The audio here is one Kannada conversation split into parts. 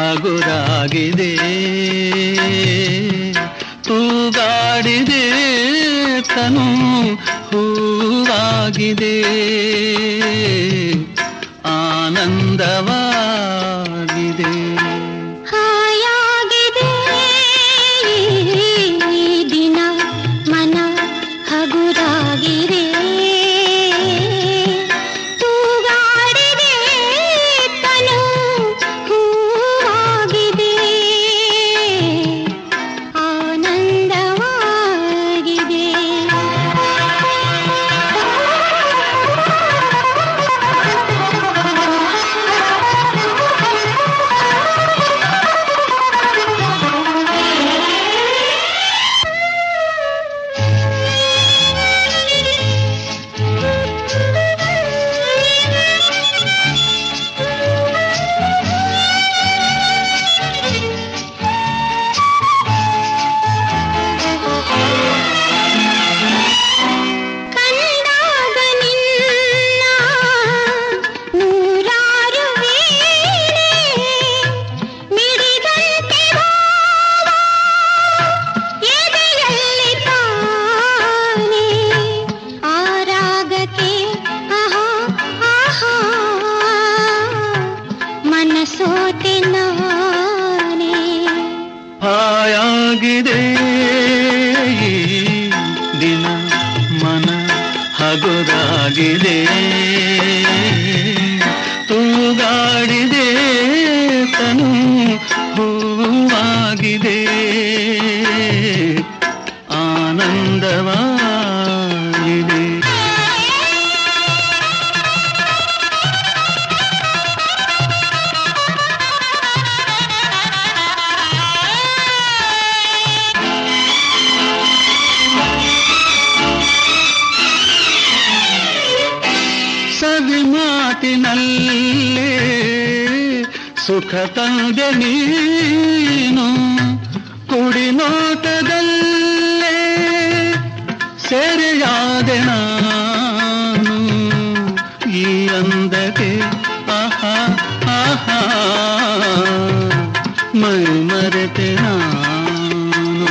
ಹಗುರಾಗಿದೆ ತೂಗಾಡಿದೆ ತನು ಹೂವಾಗಿದೆ ಆನಂದವಾಗಿದೆ ಹಾಯಾಗಿದೆ ಈ ದಿನ ಮನ ಹಗುರಾಗಿದೆ ತೂಗಾಡಿದೆ ತನು ಹೂವಾಗಿದೆ ಆನಂದವಾಗಿದೆ ಕಂಡಾಗ ನಿನ್ನ ನೂರಾರು ವೇಳೆ ಮಿಡಿದಂತೆ ಭಾವ ಎದೆಯಲ್ಲಿ ತಾನೇ ಆ ರಾಗಕ್ಕೆ ಆಹಾ ಆಹಾ ಮನಸೋತೆ ನಾನೇ ಹಾಯಾಗಿದೆ ಈ ದಿನ ಮನ ಹಗುರಾಗಿದೆ ತೂಗಾಡಿದೆ ತನು ಹೂವಾಗಿದೆ ಆನಂದವಾಗಿದೆ ಸವಿ ಮಾತಿನಲ್ಲೇ ಸುಖ ತಂದೆ ನೀನು ಕುಡಿ ನೋಟದಲ್ಲೇ ಸೆರೆಯಾದೆ ನಾನು ಈ ಅಂದಕ್ಕೆ ಆಹಾ ಆಹಾ ಮೈ ಮರೆತೆ ನಾನು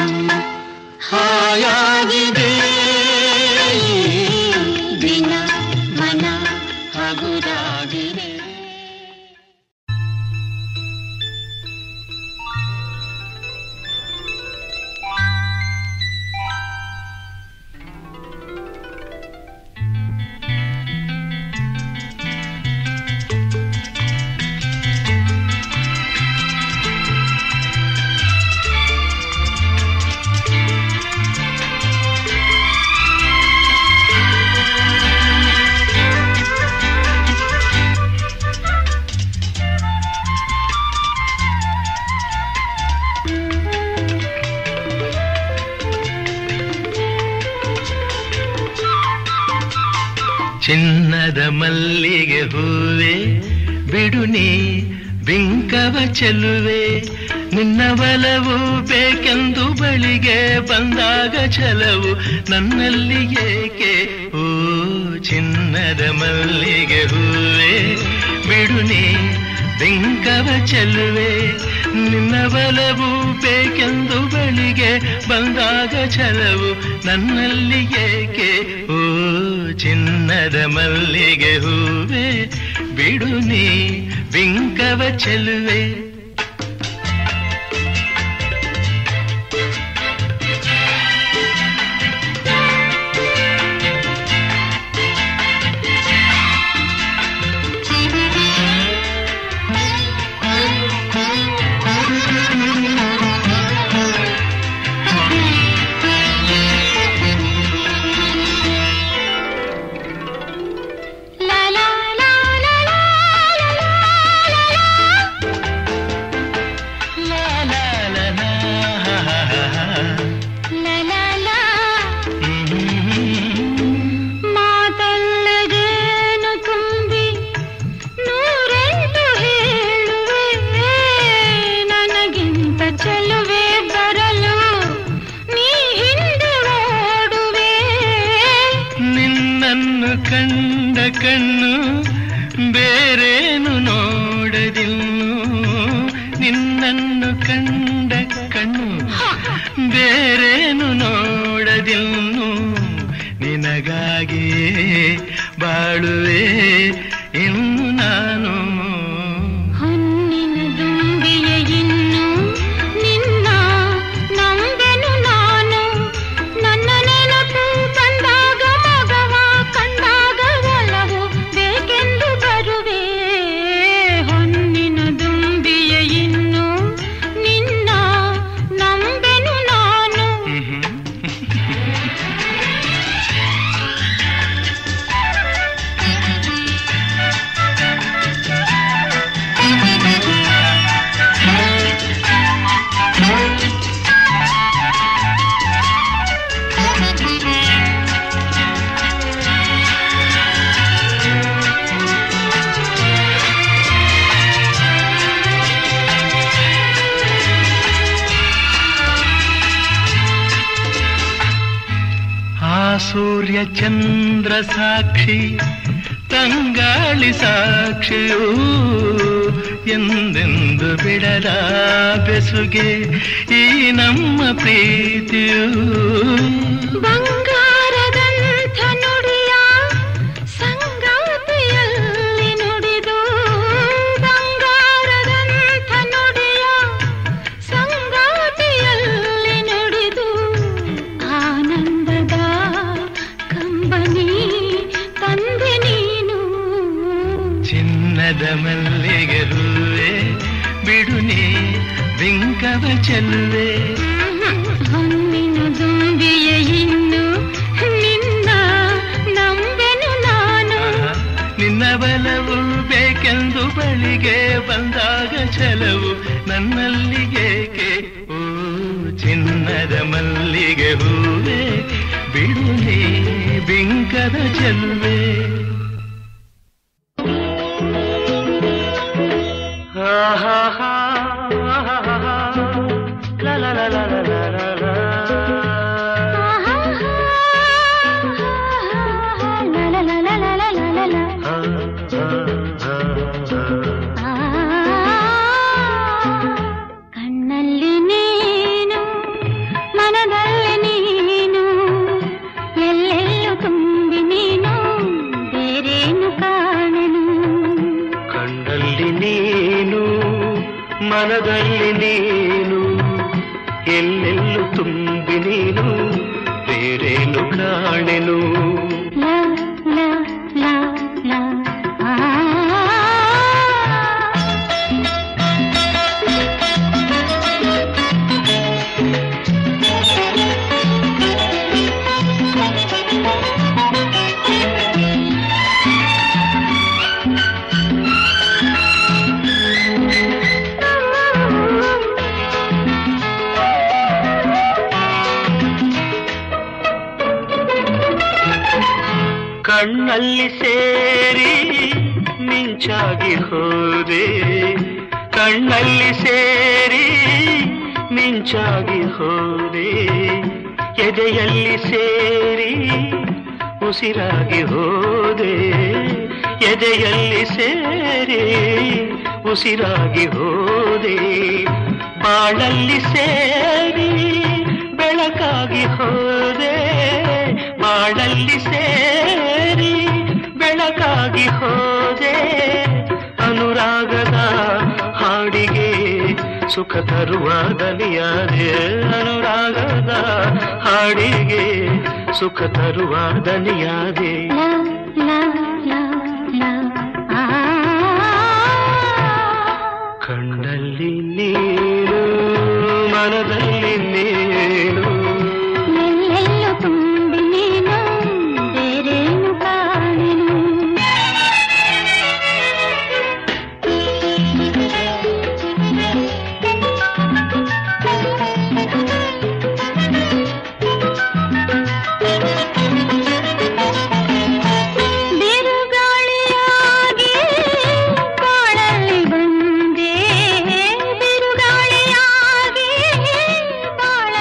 ಹಾಯಾಗಿದೆ ಈ ದಿನ ಮನ ಹಗುರಾಗಿದೆ ಚಿನ್ನದ ಮಲ್ಲಿಗೆ ಹೂವೆ ಬಿಡು ನೀ ಬಿಂಕವ ಚೆಲುವೆ ನಿನ್ನ ಬಲವು ಬೇಕೆಂದು ಬಳಿಗೆ ಬಂದಾಗ ಛಲವು ನನ್ನಲ್ಲಿ ಏಕೆ ಓ ಚಿನ್ನದ ಮಲ್ಲಿಗೆ ಹೂವೆ ಬಿಡು ನೀ ಬಿಂಕವ ಚೆಲುವೆ ನಿನ್ನ ಬಲವು ಬೇಕೆಂದು ಬಳಿಗೆ ಬಂದಾಗ ಛಲವು ನನ್ನಲ್ಲಿ ಏಕೆ ಓ ಚಿನ್ನದ ಮಲ್ಲಿಗೆ ಹೂವೆ ಬಿಡು ನೀ ಬಿಂಕವ ಚೆಲುವೆ ಲಾ ಲಾ ಲಾ ಲಾ ಲಾ ಲಾ ಲಾ ಲಾ ನಿನ್ನನ್ನು ಕಂಡ ಕಣ್ಣು ಬೇರೇನು ನೋಡದಿನ್ನು ನಿನಗಾಗಿಯೇ ಬಾಳುವೆ ಇನ್ನು ನಾನು ಹೊನ್ನಿನ ದುಂಬಿಯ ಇನ್ನು ನಿನ್ನ ನಂಬೆನು ನಾನು ನನ್ನ ನೆನಪು ಬಂದಾಗ ಮಗವ ಕಂಡಾಗ ಒಲವು ಬೇಕೆಂದು ಬರುವೆ ಹೊನ್ನಿನ ದುಂಬಿಯ ಇನ್ನು ನಿನ್ನ ನಂಬೆನು ನಾನು ಮ್ಹೂ. ಆ ಸೂರ್ಯ ಚಂದ್ರ ಸಾಕ್ಷಿ ತಂಗಾಳಿ ಸಾಕ್ಷಿಯೂ ಎಂದೆಂದು ಬಿಡದ ಬೆಸುಗೆ ಈ ನಮ್ಮ ಪ್ರೀತಿಯೂ ಬಂಗಾರದಂಥ ನುಡಿಯ ಸಂಗಾತಿಯಲ್ಲಿ ನುಡಿದು ಬಂಗಾರದಂಥ ನುಡಿಯ ಸಂಗಾತಿಯಲ್ಲಿ ನುಡಿದು ಆನಂದದ ಕಂಬನಿ ತಂದೆ ನೀನು ಚಿನ್ನದ ಮಲ್ಲಿಗೆ ಹೂವೆ ಬಿಡು ನೀ ಬಿಂಕವ ಚೆಲ್ಲುವೆ ಹೊನ್ನಿನ ದುಂಬಿಯ ಇನ್ನು ನಿನ್ನ ನಂಬೆನು ನಾನು ನಿನ್ನ ಬಲವು ಬೇಕೆಂದು ಬಳಿಗೆ ಬಂದಾಗ ಛಲವು ನನ್ನಲ್ಲಿಗೇಕೆ ಓ ಚಿನ್ನದ ಮಲ್ಲಿಗೆ ಹೂವೆ ಬಿಡು ನೀ ಬಿಂಕದ ಚೆಲುವೆ ಆಹಾಹಾ, ಲಾ ಲಾ ಲಾ ಲಾ ಲಾ ಲಾ ಲಾ ಲಾ. ಲ ಲ ಲ ಲ ಲ ಲ ಲ ಲ. ಆ, ಆ, ಆ, ಆ. ಕಣ್ಣಲ್ಲಿ ನೀನು ಮನದಲ್ಲಿ ನೀನು ಎಲ್ಲೆಲ್ಲೂ ತುಂಬಿ ನೀನು ಬೇರೇನು ಕಾಣೆನು ಕಣ್ಣಲ್ಲಿ ನೀನು ಮನದಲ್ಲಿ ನೀನು ಎಲ್ಲೆಲ್ಲೂ ತುಂಬಿ ನೀನು ಬೇರೇನು ಕಾಣೆನು ಲ ಲ ಲ ಲ ಆ. ಕಣ್ಣಲ್ಲಿ ಸೇರಿ ಮಿಂಚಾಗಿ ಹೋದೆ ಕಣ್ಣಲ್ಲಿ ಸೇರಿ ಮಿಂಚಾಗಿ ಹೋದೆ ಎದೆಯಲ್ಲಿ ಸೇರಿ ಉಸಿರಾಗಿ ಹೋದೆ ಎದೆಯಲ್ಲಿ ಸೇರಿ ಉಸಿರಾಗಿ ಹೋದೆ ಬಾಳಲ್ಲಿ ಸೇರಿ ಬೆಳಕಾಗಿ ಹೋದೆ ಬಾಳಲ್ಲಿ ಸೇರಿ ಬೆಳಕಾಗಿ ಹೋದೆ ಅನುರಾಗದ ಹಾಡಿಗೆ ಸುಖ ತರುವ ದನಿಯಾದೆ ಅನುರಾಗದ ಹಾಡಿಗೆ ಸುಖ ತರುವ ದನಿಯಾದೆ ಲ ಲ ಲ ಲ ಆ. ಕಣ್ಣಲ್ಲಿ ನೀನು ಮನದಲ್ಲಿ ನೀನು ಎಲ್ಲೆಲ್ಲೂ ತುಂಬಿ ನೀನು ಬೇರೇನು ಕಾಣೆನು ಬಿರುಗಾಳಿಯಾಗಿ ಬಾಳಲ್ಲಿ ಬಂದೆ ಬಿರುಗಾಳಿಯಾಗಿ ಬಾಳ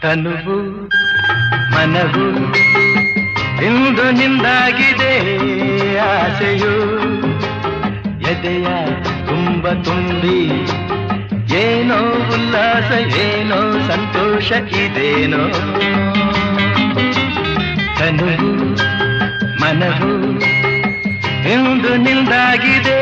ತನುವು ಮನವು ಇಂದು ನಿಂದಾಗಿದೆ ಆಸೆಯು ಎದೆಯ ತುಂಬ ತುಂಬಿ ಏನೋ ಉಲ್ಲಾಸ ಏನೋ ಸಂತೋಷ ಇದೇನೋ ತನುವು ಮನವು ಇಂದು ನಿಂದಾಗಿದೆ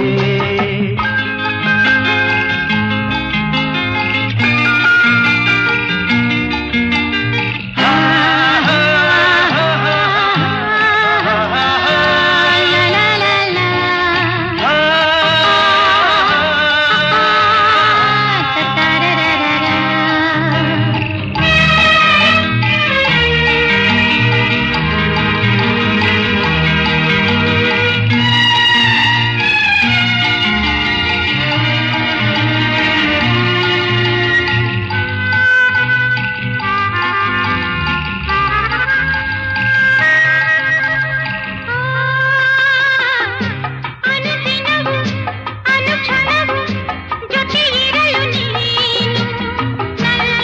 ಅನುದಿನವೂ ಅನುಕ್ಷಣವೂ ಜೊತೆ ಇರಲು ನೀನು ನನ್ನ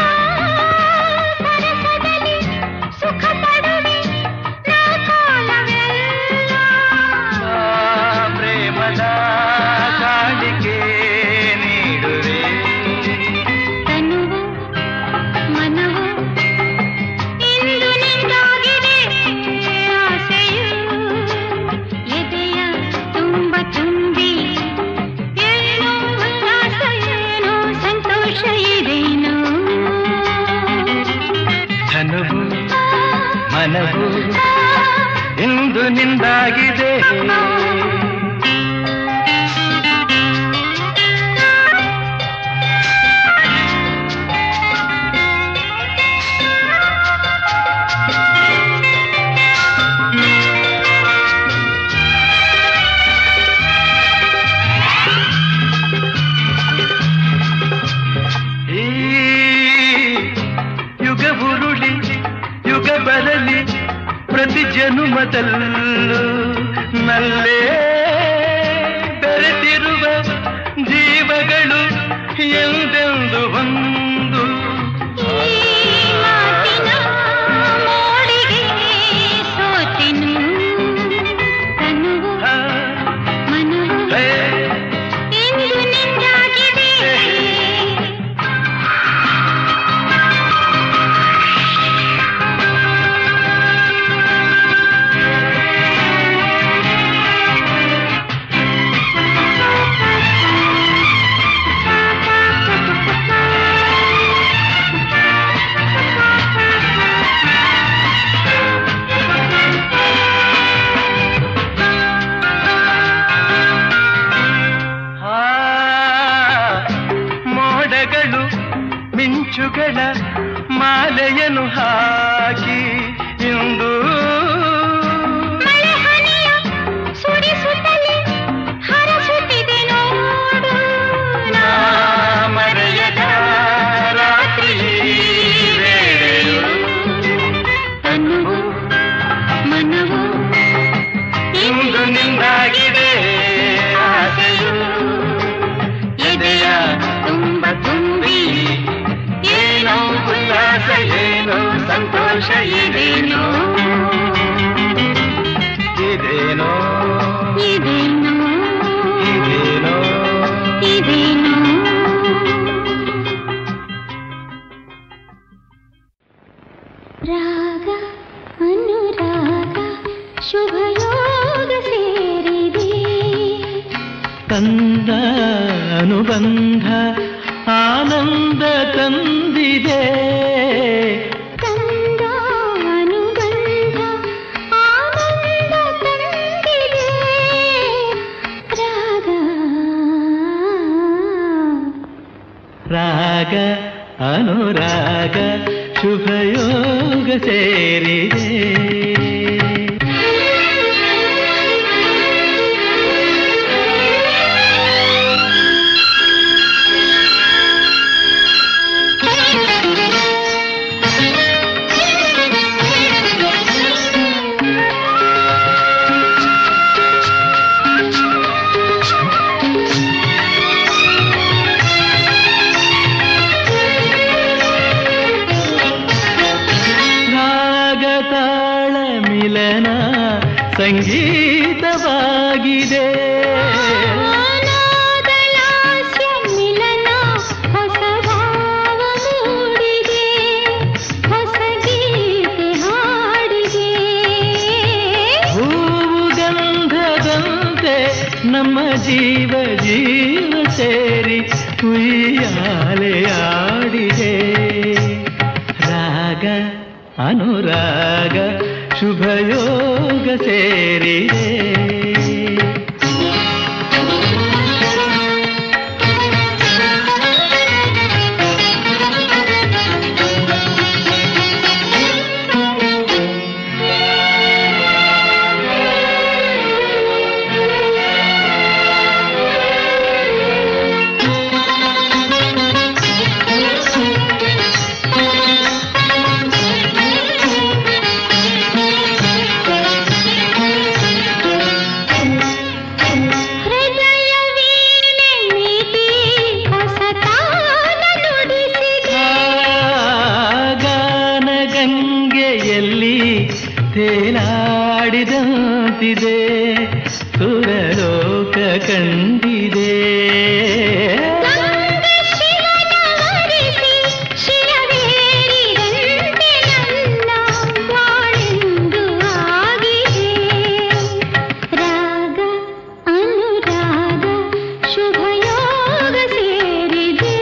ಸರಸದಲ್ಲಿ ಸುಖ ಪಡುವೆ ನಾ ಕಾಲವೆಲ್ಲ ಪ್ರೇಮದ ಕಾಣಿಕೆ ನೀಡುವೆ ತನುವು ಮನವು ಇಂದು ನಿಂದಾಗಿದೆ ಆಸೆಯು ಎದೆಯ ತುಂಬ ತುಂಬಿ ಏನೋ ಉಲ್ಲಾಸ ಏನೋ ಸಂತೋಷ ಇದೇನೋ ಧನವು ಮನವು ಇಂದು ನಿಂದಾಗಿದೆ ಈ ಯುಗ ಉರುಳಿ ಯುಗ ಬರಲಿ ಪ್ರತಿ ಜನುಮದಲ್ಲೂ ನಲ್ಲೇ ಬೆರೆತಿರುವ ಜೀವಗಳು ಎಂದೆಂದು ಒಂದು ಈ ಮಾತಿನ ಮೋಡಿಗೆ ಸೋತೆನು ತನುವು ಆ, ಮನವು ಹೇ, ಇಂದು ನಿಂದಾಗಿದೆ ಆ, ಮೋಡಗಳು ಮಿಂಚುಗಳ ಮಾಲೆಯನ್ನು ಹಾಕಿ ಇಂದು ಮಳೆ ಹನಿಯ ಸುರಿಸುತ್ತಲೇ ಹರಸುತ್ತಿದೆ ನೋಡು ನಾ ಮರೆಯದ ರಾತ್ರಿ ವೇಳೆಯು ತನುವು ಮನವು ಇಂದು ನಿಂದಾಗಿದೆ ಆಸೆಯು ಎದೆಯ ತುಂಬ ತುಂಬಿ ಏನೋ ಉಲ್ಲಾಸ ಏನೋ ಸಂತೋಷ ಇದೇನೋ ಇದೇನೋ ಇದೇನೋ ಇದೇನೋ ಇದೇನೋ ರಾಗ ಅನುರಾಗ ಶುಭಯೋಗ ಸೇರಿದೆ ಕಂದ ಅನುಬಂಧ ಆನಂದ ತಂದಿದೆ ಕಂದ ಅನುಬಂಧ ಆನಂದ ತಂದಿದೆ ರಾಗ ರಾಗ ಅನುರಾಗ ಶುಭಯೋಗ ಸೇರಿದೆ Thank you. ಸಂಗೀತವಾಗಿದೆ ನಾದಲಾಸ್ಯ ಮಿಲನ ಹೊಸ ಭಾವ ಮೂಡಿದೆ ಹೊಸ ಗೀತೆ ಹಾಡಿದೆ ಹೂವು ಗಂಧದಂತೆ ನಮ್ಮ ಜೀವ ಜೀವ ಸೇರಿ ಉಯ್ಯಾಲೆಯಾಡಿದೆ ರಾಗ ಅನುರಾಗ ಶುಭಯೋಗ ಸೇರಿದೆ ಹೃದಯ ವೀಣೆ ಮೀಟಿ ಹೊಸ ತಾನ ನುಡಿಸಿದೆ ಗಾನ ಗಂಗೆಯಲ್ಲಿ ತೇಲಾಡಿದಂತಿದೆ ಸುರಲೋಕ ಕಂಡಿದೆ ಗಂಗೆ ಶಿವನ ವರಿಸಿ ಶಿರವೇರಿದಂತೆ ನನ್ನ ಬಾಳೆಂದು ಆಗಿದೆ ರಾಗ ಅನುರಾಗ ಶುಭಯೋಗ ಸೇರಿದೆ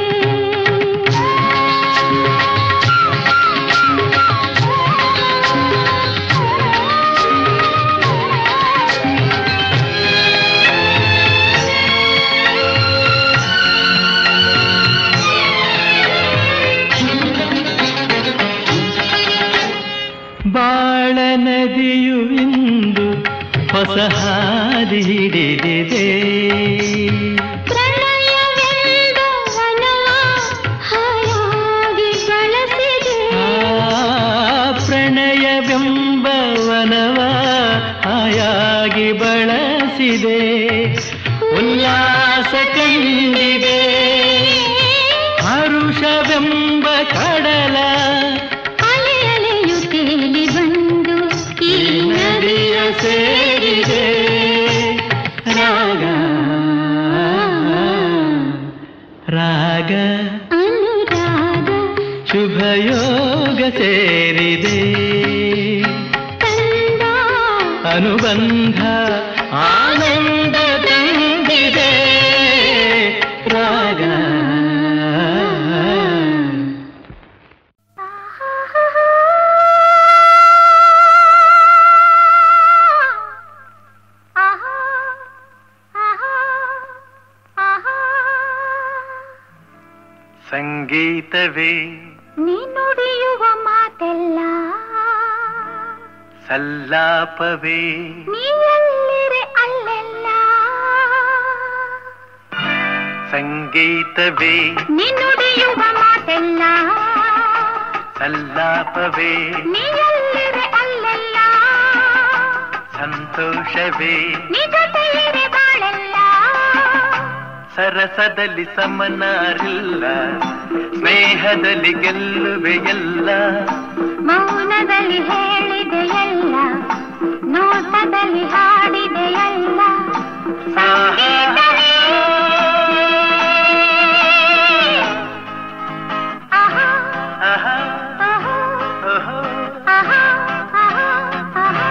ಬಾಳ ನದಿಯು ಇಂದು ಹೊಸ ಹಾದಿ ಹಿಡಿದಿದೆ ಪ್ರಣಯವೆಂದ ವನವ ಹಾಯಾಗಿ ಬಳಸಿದೆ ಆ ಪ್ರಣಯವೆಂಬ ವನವ ಹಾಯಾಗಿ ಬಳಸಿದೆ ಉಲ್ಲಾಸ ಕಂಡಿದೆ ಹರುಷವೆಂಬ ಕಡಲ ಅಲೆ ಅಲೆಯು ತೇಲಿ ಬಂದು ಈ ಈ ನದಿಯ ಸೇರಿದೆ ರಾಗ ರಾಗ ಅನುರಾಗ ಶುಭಯೋಗ ಸೇರಿದೆ ತಂದ ಅನುಬಂಧ ಆನಂದ ತಂದಿದೆ ರಾಗ ಸಂಗೀತವೇ ನೀ ನುಡಿಯುವ ಮಾತೆಲ್ಲ ಸಲ್ಲಾಪವೇ ನೀ ಎಲ್ಲಿರೆ ಅಲ್ಲೆಲ್ಲ ಸಂಗೀತವೇ ನೀ ನುಡಿಯುವ ಮಾತೆಲ್ಲ ಸಲ್ಲಾಪವೇ ನೀ ಎಲ್ಲಿರೆ ಅಲ್ಲೆಲ್ಲ ಸಂತೋಷವೇ ನೀ ಜೊತೆಯಿರೆ ಬಾಳೆಲ್ಲ ಸರಸದಲ್ಲಿ ಸಮನಾರಿಲ್ಲ ಸ್ನೇಹದಲ್ಲಿ ಗೆಲ್ಲುವೆ ಎಲ್ಲ ಮೌನದಲ್ಲಿ ಹೇಳಿದೆ ಎಲ್ಲ ನೋಟದಲ್ಲಿ ಹಾಡಿದೆ ಎಲ್ಲ ಸಂಗೀತವೇ ಆಹಾ, ಆಹಾ, ಆಹಾ, ಓಹೋ. ಆಹಾ, ಆಹಾ, ಆಹಾ,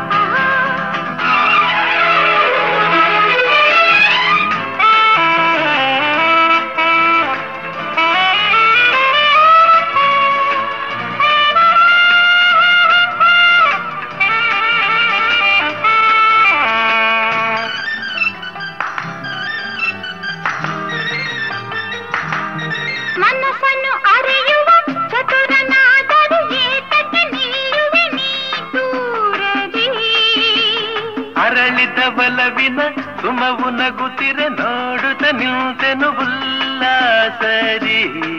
ಮನಸ್ಸನ್ನು ಅರಿಯುವ ಚತುರನಾದರೂ ಏತಕ್ಕೆ ನಿಲ್ಲುವೆ ನೀ ದೂರದಿ ಅರಳಿದ ಬಲವಿನ ಸುಮವು ನಗುತ್ತಿರೆ ನೋಡುತ್ತ ನಿಂತೆನು ಉಲ್ಲಾಸರಿ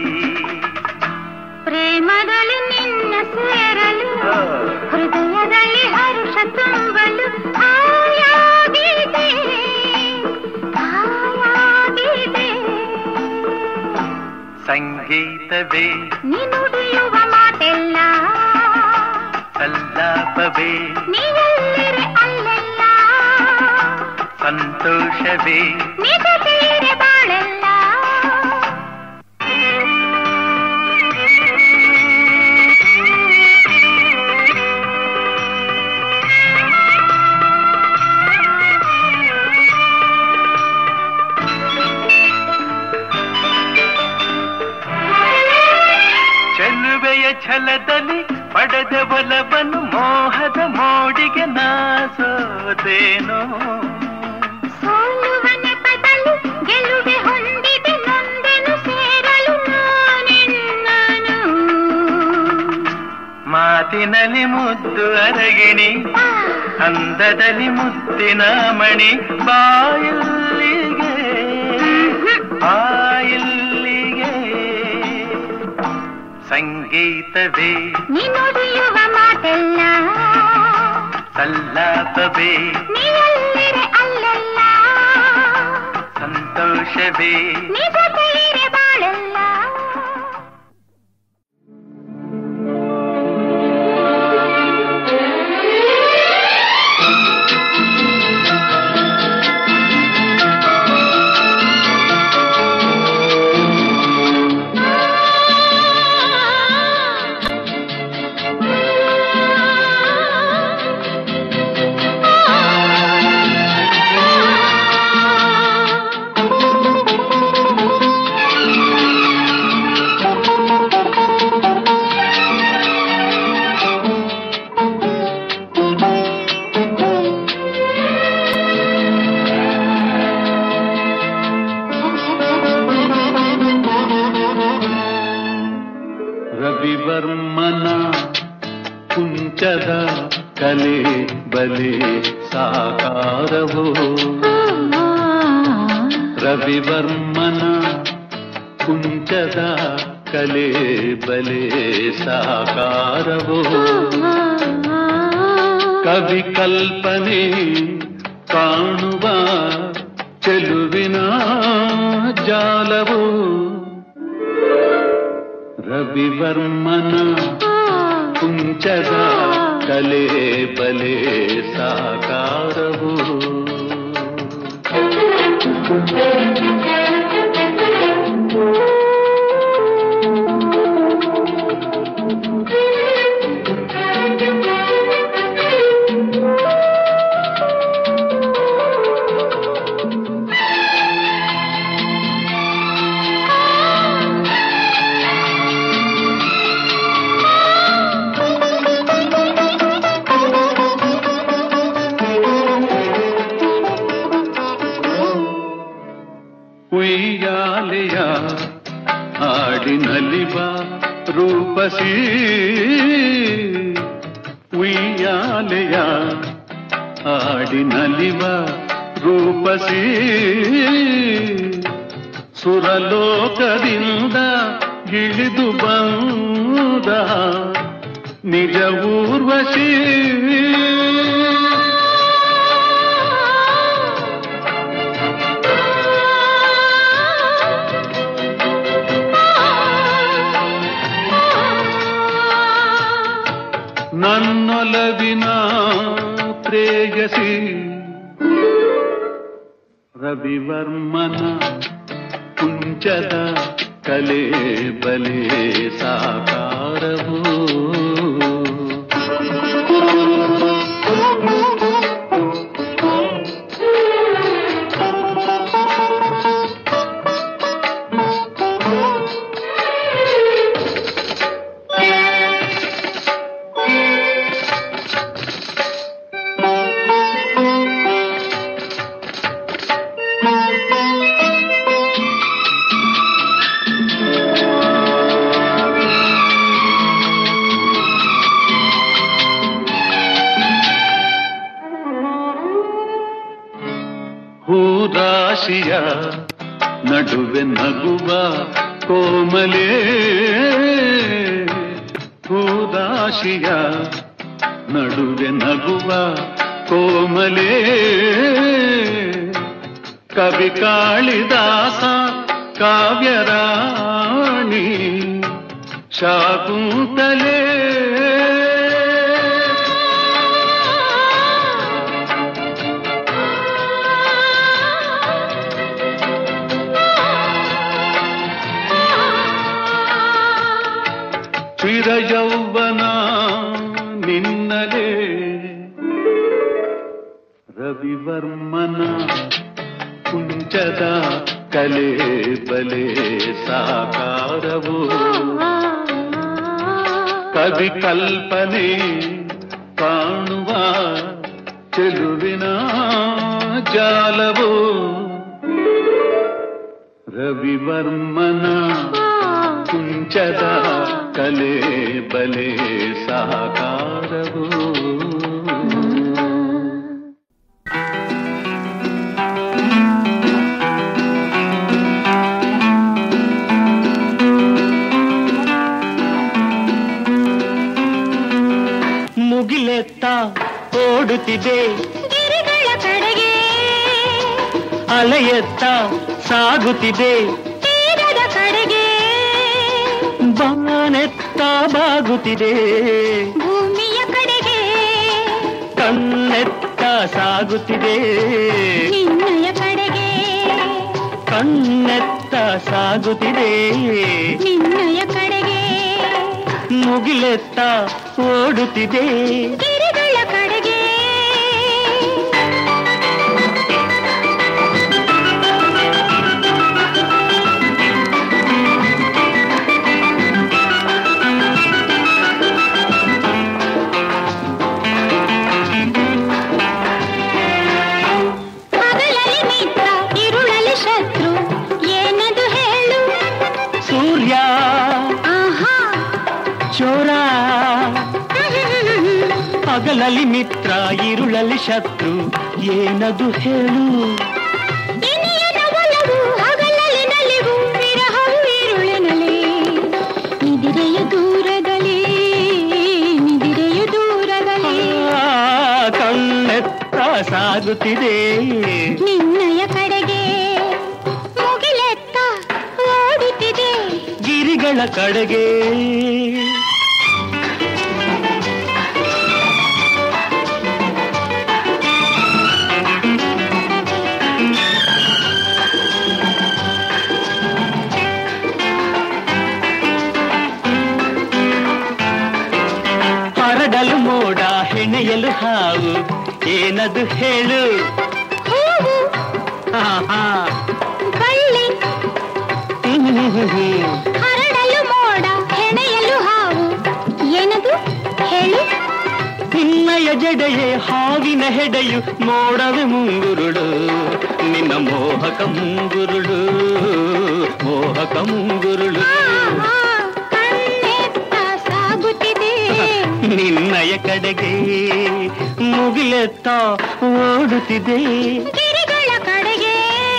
ಪ್ರೇಮದಲ್ಲಿ ನಿನ್ನ ಸೇರಲು ಹೃದಯದಲ್ಲಿ ಹರುಷ ತುಂಬಲು ಹಾಯಾಗಿದೆ ಹಾಯಾಗಿದೆ ಸಂಗೀತವೇ ನೀ ನುಡಿಯುವ ಮಾತೆಲ್ಲ ಸಲ್ಲಾಪವೇ ನೀವೆಲ್ಲಿರೆ ಅಲ್ಲೆಲ್ಲ ಸಂತೋಷವೇ ನಿಜ ತೀರೆ ಬಾಳೆಲ್ಲ ಚೆಲುವೆಯ ಛಲದಲ್ಲಿ ಪಡೆದ ಬಲವನ್ನು ಮೋಹದ ಮೋಡಿಗೆ ನಾಸೋದೇನೋ ಸೋಲುವ ನೆಪದಲ್ಲಿ ಗೆಲುವೆ ಹೊಂದಿದೆ ನೊಂದೆನು ಸೇರಲು ನಾನೆನ್ನನು ಮಾತಿನಲ್ಲಿ ಮುದ್ದು ಅರಗಿಣಿ ಅಂದದಲ್ಲಿ ಮುತ್ತಿನ ಮಣಿ ಬಾಯಿಲ್ಲಿಗೆ ಬಾಯಿಲ್ಲಿಗೆ ಸಂಗೀತವೇ ನೀ ನುಡಿಯುವ ಮಾತೆಲ್ಲ ಸಲ್ಲಾಪವೇ ನೀವೆಲ್ಲಿರೆ ಅಲ್ಲೆಲ್ಲ ಸಂತೋಷವೇ ನಿಜ ತೀರೆ ಬಾಳೆಲ್ಲ ರವಿವರ್ಮನ ಕುಂಚದ ಕಲೆ ಬಲೆ ಸಾಕಾರವೋ ರವಿವರ್ಮನ ಕುಂಚದ ಕಲೆ ಬಲೆ ಸಾಕಾರವೋ ಕವಿ ಕಲ್ಪನೆ ಕಾಣುವ ಚೆಲುವಿನ ಜಾಲವು ರವಿವರ್ಮನ ಕುಂಚದ ಕಲೆ ಬಲೆ ಸಾಕಾರವು ಉಯ್ಯಾಲೆಯ ಹಾಡಿನಲಿವ ರೂಪಸಿ ಉಯ್ಯಾಲೆಯ ಹಾಡಿನಲಿವ ರೂಪಸಿ ಸುರಲೋಕದಿಂದ ಇಳಿದು ಬಂದ ನಿಜ ಊರ್ವಶಿ ನನ್ನೊಲವಿನ ಪ್ರೇಯಸಿ ರವಿವರ್ಮನ ಕುಂಚದ ಕಲೆ ಬಲೆ ಸಾಕಾರವು ಹೂರಾಶಿಯ ನಡುವೆ ನಗುವ ಕೋಮಲೆ ಹೂರಾಶಿಯ ನಡುವೆ ನಗುವ ಕೋಮಲೆ ಕವಿ ಕಾಳಿದಾಸ ಕಾವ್ಯರಾಣಿ ಶಾಕುಂತಲೇ ಚಿರ ಯೌವನ ನಿನ್ನಲೇ ರವಿವರ್ಮನ ಕುಂಚದ ಕಲೆ ಬಲೆ ಸಾಕಾರವು ಕವಿ ಕಲ್ಪನೆ ಕಾಣುವ ಚೆಲುವಿನ ಜಾಲವು ರವಿವರ್ಮನ ಕುಂಚದ ಕಲೆ ಬಲೆ ಸಾಕಾರವು ಮುಗಿಲೆತ್ತ ಓಡುತ್ತಿದೆ ಗಿರಿಗಳ ಕಡೆಗೆ ಅಲೆಯೆತ್ತ ಸಾಗುತ್ತಿದೆ ತೀರದ ಕಡೆಗೆ ಬಾನೆತ್ತ ಬಾಗುತ್ತಿದೆ ಭೂಮಿಯ ಕಡೆಗೆ ಕಣ್ಣೆತ್ತ ಸಾಗುತ್ತಿದೆ ನಿನ್ನಯ ಕಡೆಗೆ ಕಣ್ಣೆತ್ತ ಸಾಗುತ್ತಿದೆ ನಿನ್ನಯ ಕಡೆಗೆ ಮುಗಿಲೆತ್ತ ಓಡುತ್ತಿದೆ ಗಿರಿಗಳ ಕಡೆಗೆ ಹಗಲಲ್ಲಿ ಮಿತ್ರ ಇರುಳಲ್ಲಿ ಶತ್ರು ಏನದು ಹೇಳು ಸೂರ್ಯ ಆಹಾ ಚೋರ ಹಗಲಲ್ಲಿ ಮಿತ್ರ ಇರುಳಲ್ಲಿ ಶತ್ರು ಏನದು ಹೇಳು ಇನಿಯನ ಒಲವು ಹಗಲಲ್ಲಿ ನಲಿವು ವಿರಹವು ಇರುಳಿನಲ್ಲಿ ನಿದಿರೆಯ ದೂರದಲ್ಲಿ ನಿದಿರೆಯ ದೂರದಲ್ಲಿ ಆ, ಕಣ್ಣೆತ್ತ ಸಾಗುತ್ತಿದೆ ನಿನ್ನಯ ಕಡೆಗೆ ಮುಗಿಲೆತ್ತ ಓಡುತ್ತಿದೆ ಗಿರಿಗಳ ಕಡೆಗೆ ಹರಡಲು ಮೋಡ ಹೆಣೆಯಲು ಹಾವು ಏನದು ಹೇಳು ಹೂವು ಆಹಾ. ಬಳ್ಳಿ ಹ್ಮ್. ಹರಡಲು ಮೋಡ ಹೆಣೆಯಲು ಹಾವು ಏನದು ಹೇಳು ನಿನ್ನಯ ಜಡೆಯೇ ಹಾವಿನ ಹೆಡೆಯು ಮೋಡವೆ ಮುಂಗುರುಳು ನಿನ್ನ ಮೋಹಕ ಮುಂಗುರುಳು ಮೋಹಕ ಮುಂಗುರುಳು ಆಹಾ, ಕಣ್ಣೆತ್ತ ಸಾಗುತ್ತಿದೆ ನಿನ್ನಯ ಕಡೆಗೆ ಮುಗಿಲೆತ್ತ ಓಡುತ್ತಿದೆ ಗಿರಿಗಳ ಕಡೆಗೆ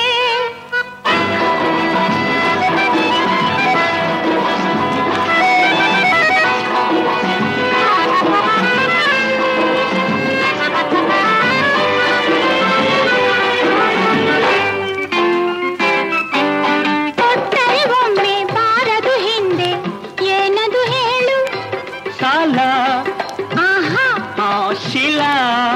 ಕೊಟ್ಟರೆ ಒಮ್ಮೆ ಬಾರದು ಹಿಂದೆ ಏನದು ಹೇಳು ಸಾಲ ಆಹಾ ಆ ಶಿಲಾ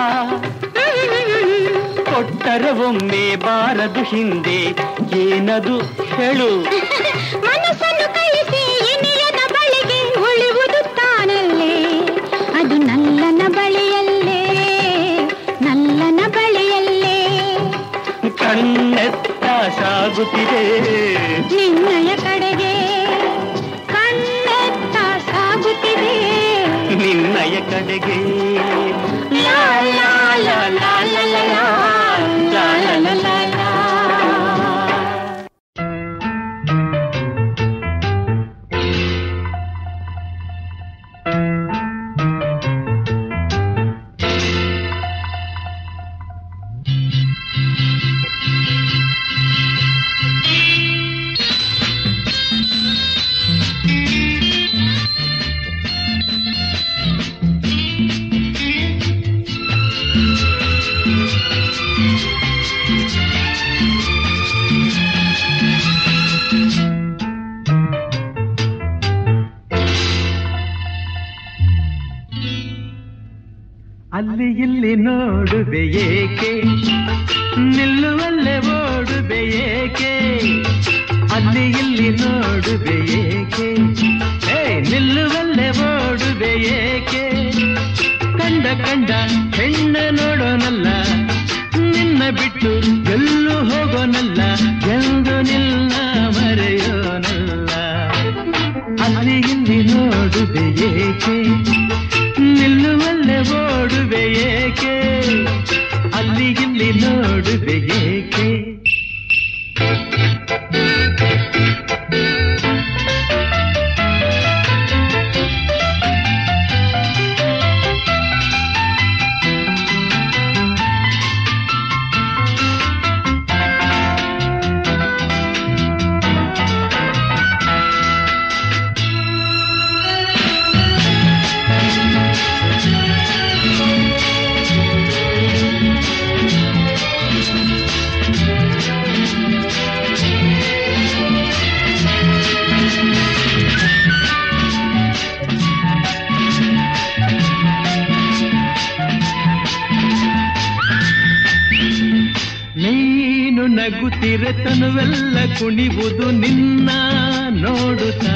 ಕೊಟ್ಟರೆ ಒಮ್ಮೆ ಬಾರದು ಹಿಂದೆ ಏನದು ಹೇಳು ಮನಸ್ಸನ್ನು ಕಳಿಸಿ ಇನಿಯನ ಬಳಿಗೆ ಉಳಿಯುವುದು ತಾನಲ್ಲೇ ಅದು ನಲ್ಲನ ಬಳಿಯಲ್ಲೇ ನಲ್ಲನ ಬಳಿಯಲ್ಲೇ ಕಣ್ಣೆತ್ತ ಸಾಗುತ್ತಿದೆ ನಿನ್ನಯ ಕಡೆಗೆ ಕಣ್ಣೆತ್ತ ಸಾಗುತ್ತಿದೆ ನಿನ್ನಯ ಕಡೆಗೆ ಲಾ ಲಾ ಲಾ ಲಾ ಲಾ ಲಾ ಲಾ, ಲಾ ಲಾ ಲಾ ಲಾ ಲಾ. ಅಲ್ಲಿ ಇಲ್ಲಿ ನೋಡುವೆ ಏಕೆ ನಿಲ್ಲುವಲ್ಲೇ ಓಡುವೆ ಏಕೆ ಅಲ್ಲಿ ಇಲ್ಲಿ ನೋಡುವೆ ಏಕೆ ಏ ನಿಲ್ಲುವಲ್ಲೇ ಅಲ್ಲಿ ಇಲ್ಲಿ ನೋಡುವೆ ಏಕೆ ನಿಲ್ಲುವಲ್ಲೇ ಓಡುವೆ ಏಕೆ ಅಲ್ಲಿ ಇಲ್ಲಿ ನೋಡುವೆ ಏಕೆ ನೀನು ನಗುತ್ತಿರೆ ತನುವೆಲ್ಲ ಕುಣಿವುದು ನಿನ್ನ ನೋಡುತ್ತಾ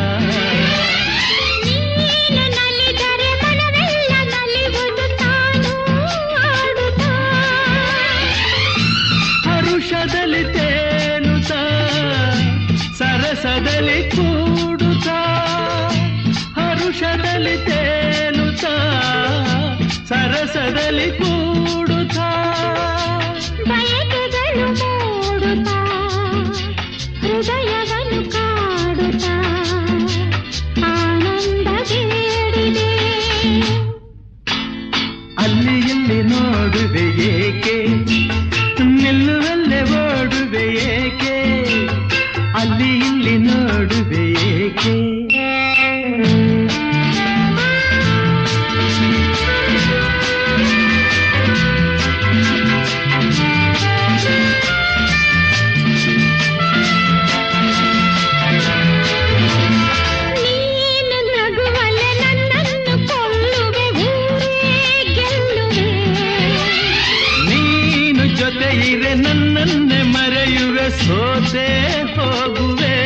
ನೀನು ನಲಿದರೆ ಮನವೆಲ್ಲ ನಲಿವುದು ತಾನು ಆಡುತ್ತಾ ಹರುಷದಲ್ಲಿ ತೇಲುತ್ತಾ ಸರಸದಲ್ಲಿ ಕೂಡುತ್ತಾ ಹರುಷದಲ್ಲಿ ತೇಲುತ್ತಾ ಸರಸದಲ್ಲಿ ಕೂಡುತ್ತಾ ಬಯಕೆಗಳು ಮೂಡುತ್ತಾ ಹೃದಯವನ್ನು ಕಾಡುತ್ತಾ ಆನಂದ ಬೇಡಿದೆ ಅಲ್ಲಿ ಇಲ್ಲಿ ನೋಡುವೆ ಏಕೆ ನಿಲ್ಲುವಲ್ಲೇ ಓಡುವೆ ಏಕೆ ಅಲ್ಲಿ ಇಲ್ಲಿ ನೋಡುವೆ ಏಕೆ ನೀನು ನಗುವಲೆ ನನ್ನನ್ನು ಕೊಲ್ಲುವೆ ಊರೇ ಗೆಲ್ಲುವೆ ನೀನು ಜೊತೆ ಇರೆ ನನ್ನನ್ನೇ ಮರೆಯುವೆ ಸೋತೆ ಹೋಗುವೆ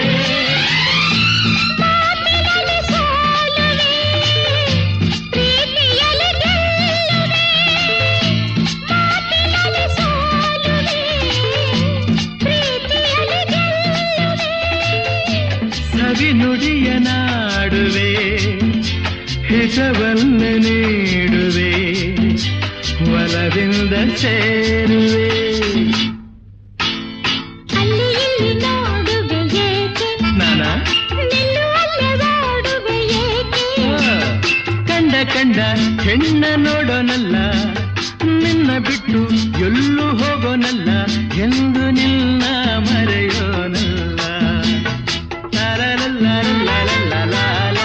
ಮಾತಿನಲ್ಲಿ ಸೋಲುವೆ ಪ್ರೀತಿಯಲ್ಲಿ ಗೆಲ್ಲುವೆ ಮಾತಿನಲ್ಲಿ ಸೋಲುವೆ ಪ್ರೀತಿಯಲ್ಲಿ ಗೆಲ್ಲುವೆ ಸವಿ ನುಡಿಯ ನಾಡುವೆ ಹಿತವನ್ನ ನೀಡುವೆ ಒಲವಿಂದ ಸೇರುವೆ ಅಲ್ಲಿ ಇಲ್ಲಿ ನೋಡುವೆ ಏಕೆ ನಾನ ನಿಲ್ಲುವಲ್ಲೇ ಓಡುವೆ ಏಕೆ ಕಂಡ ಕಂಡ ಹೆಣ್ಣ ನೋಡೋನಲ್ಲ ನಿನ್ನ ಬಿಟ್ಟು ಎಲ್ಲೂ ಹೋಗೋನಲ್ಲ ಎಂದು ನಿನ್ನ ಮರೆಯೋನಲ್ಲ ಲಾರಲಲ್ಲಾರಲ್ಲಾರಲ್ಲಾಲಾಲ.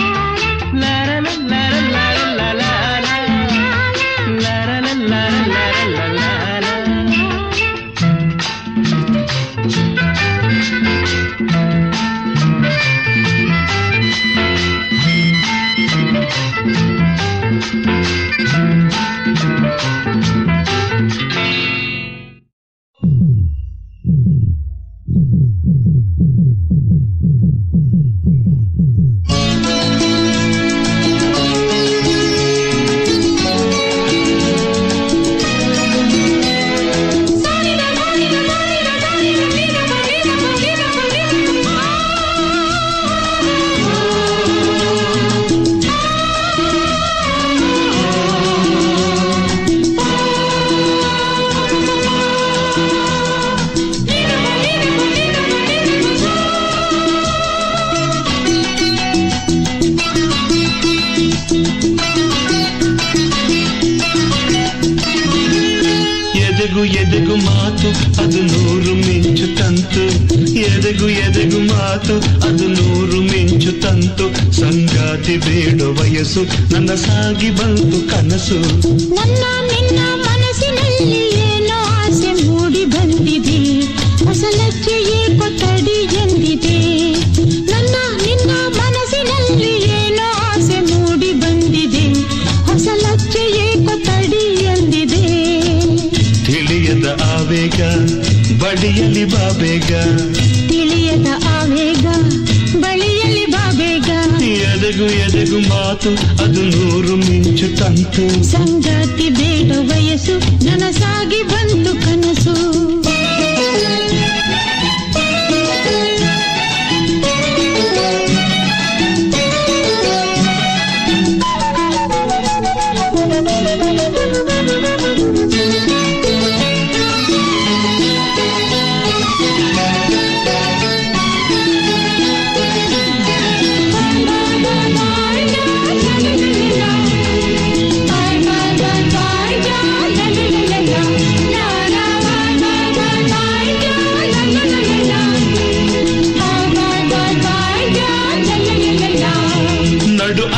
ಲಾರಲಲ್ಲಾರಲ್ಲಾರಲ್ಲಾಲಾಲ. ಲಾರಲಲ್ಲಾರಲ್ಲಾರಲ್ಲಾಲಾಲ. ಎದೆಗು ಎದೆಗು ಮಾತು ಅದು ನೂರು ಮಿಂಚು ತಂತು ಎದೆಗು ಎದೆಗು ಮಾತು ಅದು ನೂರು ಮಿಂಚು ತಂತು ಸಂಗಾತಿ ಬೇಡ ವಯಸ್ಸು ನನ್ನ ಸಾಗಿ ಬಂತು ಕನಸು ನನ್ನ ನಿನ್ನ ಮನಸ್ಸಿನಲ್ಲಿ ಏನೋ ಆಸೆ ಮೂಡಿ ಬಂದಿದೆ ಹೊಸ ಲಜ್ಜೆ ಏಕೋ ತಡಿ ಎಂದಿದೆ ನನ್ನ ನಿನ್ನ ಮನಸ್ಸಿನಲ್ಲಿ ಏನೋ ಆಸೆ ಮೂಡಿ ಬಂದಿದೆ ಹೊಸ ಲಜ್ಜೆ ಏಕೋ ತಡಿ ಎಂದಿದೆ ತಿಳಿಯದ ಆವೇಗ ಬಡಿಯಲಿ ಬಾಬೇಗ ತಿಳಿಯದ ಆವೇಗ ಬಳಿಯಲ್ಲಿ ಬಾಬೇಗ ಎದೆಗು ಎದೆಗು ಮಾತು ಅದು ನೂರು ಮಿಂಚು ತಂತು ಸಂಗಾತಿ ಬೇಡ ವಯಸ್ಸು ನನಸಾಗಿ ಬಂತು ಕನಸು